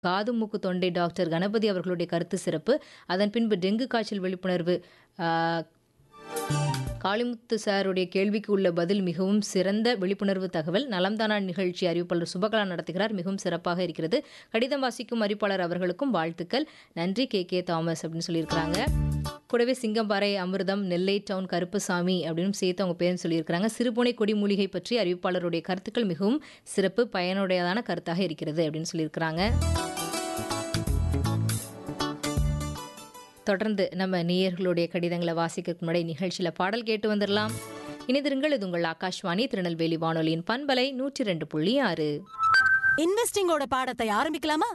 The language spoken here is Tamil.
காது மூக்கு தொண்டை டாக்டர் கணபதி அவர்களுடைய கருத்து சிறப்பு அதன் பின்பு டெங்கு காய்ச்சல் விழிப்புணர்வு ஆ, காளிமுத்து சாருடைய கேள்விக்கு உள்ள பதில் மிகவும் சிறந்த விழிப்புணர்வு தகவல் நலம்தானா நிகழ்ச்சி அறிவிப்பாளர் சுபகலா நடத்துகிறார் மிகவும் சிறப்பாக இருக்கிறது கடிதம் வாசிக்கும் அறிவிப்பாளர் அவர்களுக்கும் வாழ்த்துக்கள் நன்றி கே கே தாமஸ் அப்படின்னு சொல்லியிருக்கிறாங்க கூடவே சிங்கம்பாறை அமிர்தம் நெல்லை டவுன் கருப்புசாமி அப்படின்னு சேர்த்து அவங்க பேரும் சொல்லியிருக்கிறாங்க சிறுபுனை கொடி மூலிகை பற்றி அறிவிப்பாளருடைய கருத்துக்கள் மிகவும் சிறப்பு பயனுடையதான கருத்தாக இருக்கிறது அப்படின்னு சொல்லியிருக்கிறாங்க தொடர்ந்து நம்ம நேயர்களுடைய கடிதங்களை வாசிக்கிறதுக்கு முன்னாடி நிகழ்ச்சியில் பாடல் கேட்டு வந்துடலாம் இணைந்திருங்கள் இது உங்கள் ஆகாஷ்வாணி திருநெல்வேலி வானொலியின் பண்பலை நூற்றி ரெண்டு புள்ளி ஆறு இன்வெஸ்டிங்கோட பாடத்தை ஆரம்பிக்கலாமா